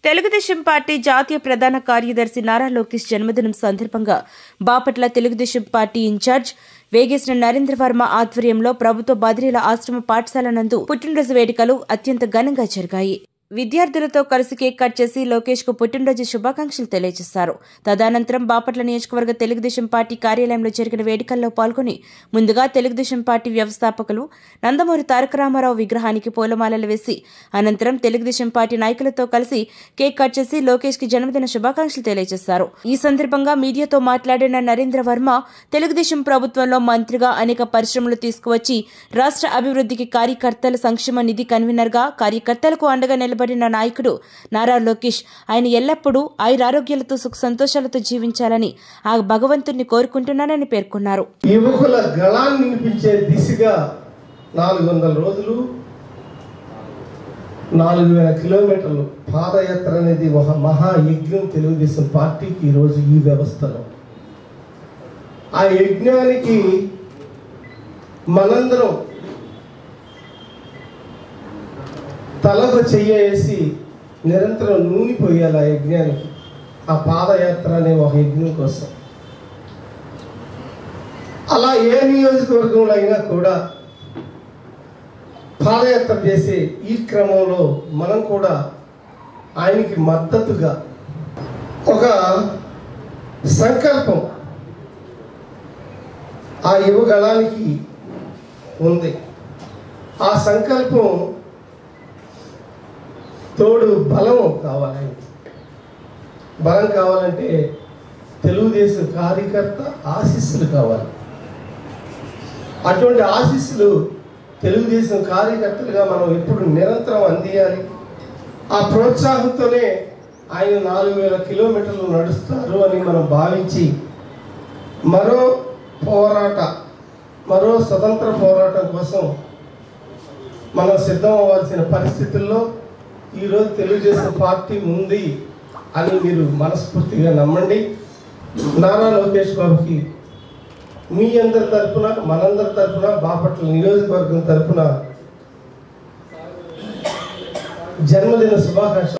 Telugu Desam party జాతీయ ప్రధాన కార్యదర్శి నారా లోకేష్ జన్మదినం సందర్భంగా బాపట్ల తెలుగుదేశం పార్టీ ఇన్ఛార్జ్ వేగేసిన నరేంద్ర వర్మ ఆధ్వర్యంలో ప్రభుత్వ బదిలీల ఆశ్రమ పాఠశాల నందు పుట్టినరోజు వేడుకలు అత్యంత ఘనంగా జరిగాయి విద్యార్థులతో కలిసి కేక్ కట్ చేసి లోకేష్ కు పుట్టినరోజు శుభాకాంక్షలు తెలియజేశారు తదనంతరం బాపట్ల నియోజకవర్గ తెలుగుదేశం పార్టీ కార్యాలయంలో జరిగిన వేడుకల్లో పాల్గొని ముందుగా తెలుగుదేశం పార్టీ వ్యవస్థాపకులు నందమూరి తారక రామారావు విగ్రహానికి పూలమాలలు వేసి అనంతరం తెలుగుదేశం పార్టీ నాయకులతో కలిసి కేక్ కట్ చేసి లోకేష్ కి జన్మదిన శుభాకాంక్షలు తెలియజేశారు ఈ సందర్భంగా మీడియాతో మాట్లాడిన నరేంద్ర వర్మ తెలుగుదేశం ప్రభుత్వంలో మంత్రిగా అనేక పరిశ్రమలు తీసుకువచ్చి రాష్ట్ర అభివృద్ధికి కార్యకర్తల సంక్షేమ నిధి కన్వీనర్ గా కార్యకర్తలకు అండగా నిలబడిన నాయకుడు నారా లోకేష్ ఆయన ఎల్లప్పుడూ ఆయురారోగ్యాలతో సుఖ సంతోషాలతో జీవించాలని ఆ భగవంతుణ్ణి కోరుకుంటున్నానని పేర్కొన్నారు యువకుల గళాన్ని వినిపించే దిశగా నాలుగు వందల రోజులు నాలుగు వేల కిలోమీటర్లు పాదయాత్ర అనేది ఒక మహాయజ్ఞం తెలుగుదేశం పార్టీకి ఈరోజు ఈ వ్యవస్థలో ఆ యజ్ఞానికి మనందరం తలకు చెయ్యేసి నిరంతరం నూనె పోయాలి ఆ యజ్ఞానికి ఆ పాదయాత్ర అనే ఒక యజ్ఞం కోసం అలా ఏ నియోజకవర్గంలో అయినా కూడా పాదయాత్ర చేసే ఈ క్రమంలో మనం కూడా ఆయనకి మద్దతుగా ఒక సంకల్పం ఆ యువగళానికి ఉంది ఆ సంకల్పం తోడు బలం కావాలి ఆయనకి. బలం కావాలంటే తెలుగుదేశం కార్యకర్త ఆశీస్సులు కావాలి అటువంటి ఆశీస్సులు తెలుగుదేశం కార్యకర్తలుగా మనం ఎప్పుడు నిరంతరం అందియాలి ఆ ప్రోత్సాహంతోనే ఆయన నాలుగు వేల కిలోమీటర్లు నడుస్తారు అని మనం భావించి మరో పోరాట మరో స్వతంత్ర పోరాటం కోసం మనం సిద్ధం అవ్వాల్సిన పరిస్థితుల్లో ఈరోజు తెలుగుదేశం పార్టీ ఉంది అని మీరు మనస్ఫూర్తిగా నమ్మండి నారా లోకేష్ బాబుకి మీ అందరి తరపున మనందరి తరపున బాపట్ల నియోజకవర్గం తరపున జన్మదిన శుభాకాంక్షలు